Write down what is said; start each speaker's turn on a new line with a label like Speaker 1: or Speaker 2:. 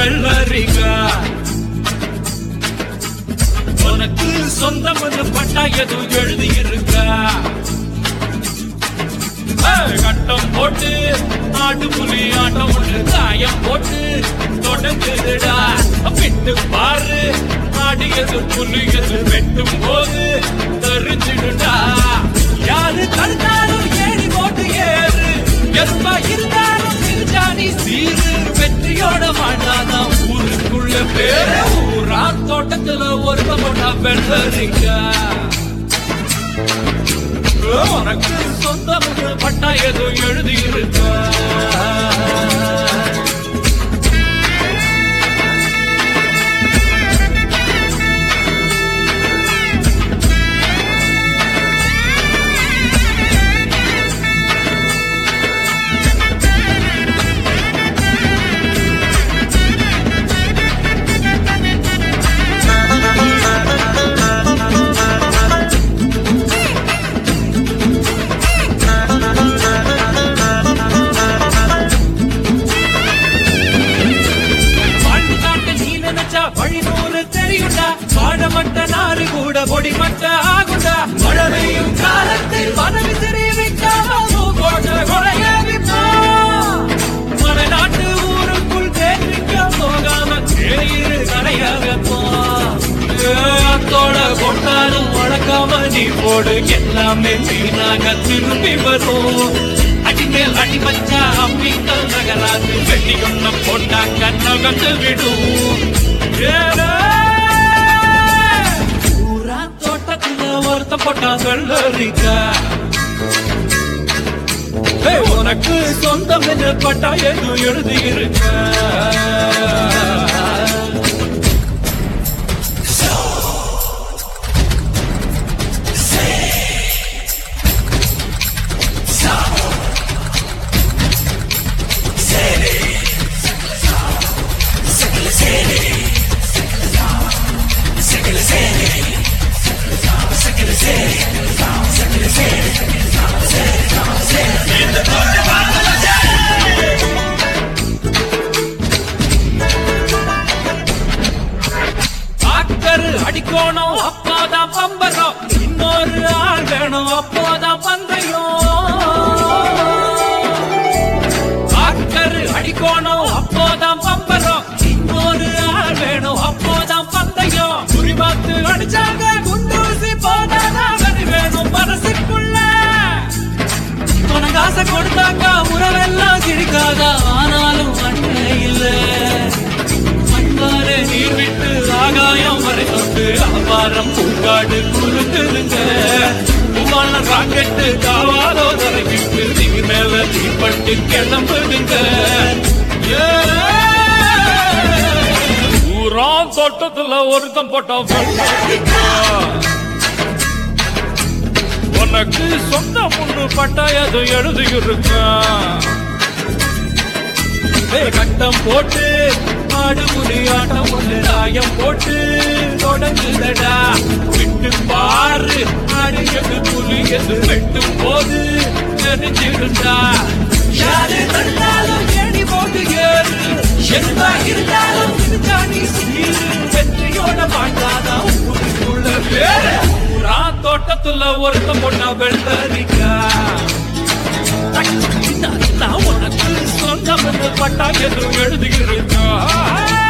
Speaker 1: வெள்ளரிக்கா உனக்கு சொந்தம் பட்டா எதுவும் எழுதி இருக்கா கட்டம் போட்டு ஆட்டு புலி ஆட்டம் ஒன்று காயம் போட்டு தொடங்குதுடா விட்டு பாரு ஆடியது புலியது வெட்டும் போது தெரிஞ்சிடுடா யாரு தடுத்தாலும் ஏறி போட்டு ஏறு எறும்பா இருந்தாலும் சிறுஜானி சீரு வெற்றியோட மாட்டாதான் ஊருக்குள்ள பேரு ஊரா தோட்டத்துல ஒரு போட்டா வெள்ளரிக்கா உனக்கு சொந்த பட்டா ஏதோ எழுதி இருக்கா வாழ்நாட்டு நீ நினைச்சா வழி நூறு தெரியுண்டா வாழமட்ட நாறு கூட பொடி மட்ட ஆகுண்டா மழை பெய்யும் காலத்தில் வனவிசிறி வைக்காம கோட்ட கொலைய மலைநாட்டு ஊருக்குள் தேர்விக்க போகாம தேயிரு கரையாகப்போ அத்தோட கொண்டாலும் வழக்காம நீ போடு எல்லாமே வீணாக திரும்பி வரும் அடிமேல் அடி வச்சா அம்பிங்கள் நகராது வெட்டி ஒண்ண போட்டா கண்ணகத்து விடும் ஏலே! ஊரா தோட்டத்துல ஒருத்த போட்டா வெள்ளரிக்கா ஏய், உனக்கு சொந்தம் என்று பட்டா எதுவும் எழுதி இருக்க டாக்டர் அடிக்கணும் அப்போதான் பம்பரம் இன்னொரு ஆள் வேணும் அப்போதான் பந்தயம் டாக்டர் அடிக்கணும் அப்போதான் பம்பரம் இன்னொரு ஆள் வேணும் அப்போதான் பந்தயம் குறி பார்த்து அடிச்சாங்க குண்டூசி போதாதான் கறி வேணும் மனசுக்குள்ள உனக்கு ஆசை கொடுத்தாக்கா உறவெல்லாம் கிடைக்காதா ஆனாலும் அண்ணே இல்லை மண்பாறை நீர் விட்டு ஆகாயம் வரை தொட்டு அபாரம் பூங்காடு குறுக்குதுங்க விமான ராக்கெட்டு காவாலோ தரைக்கிட்டு நீங்க மேல தீப்பட்டு கிளம்புதுங்க ஏ! ஊரா தோட்டத்துல ஒருத்தன் போட்டான் வெள்ளரிக்கா. உனக்கு சொந்த முன்னு பட்டாயது எழுதி இருக்கான் கட்டம் போட்டு ஆடு புலி ஆட்டம் ஒன்று தாயம் போட்டு தொடங்குதடா விட்டு பாரு ஆடியது புலி எது வெட்டும் போது தெரிஞ்சிருந்தா யாரு தந்தாலும் ஏடி போட்டு ஏறு எதுவா இருந்தாலும் இதுதானி சீரு வெற்றியோட மாட்டாதா ஊருக்குள்ள பேரு ஊரா தோட்டத்துல ஒருத்தம் பொண்ணா வெள்ளரிக்கா நான் உனக்கு சொந்தம் பட்டா எதுவும் எழுதுகிறேன்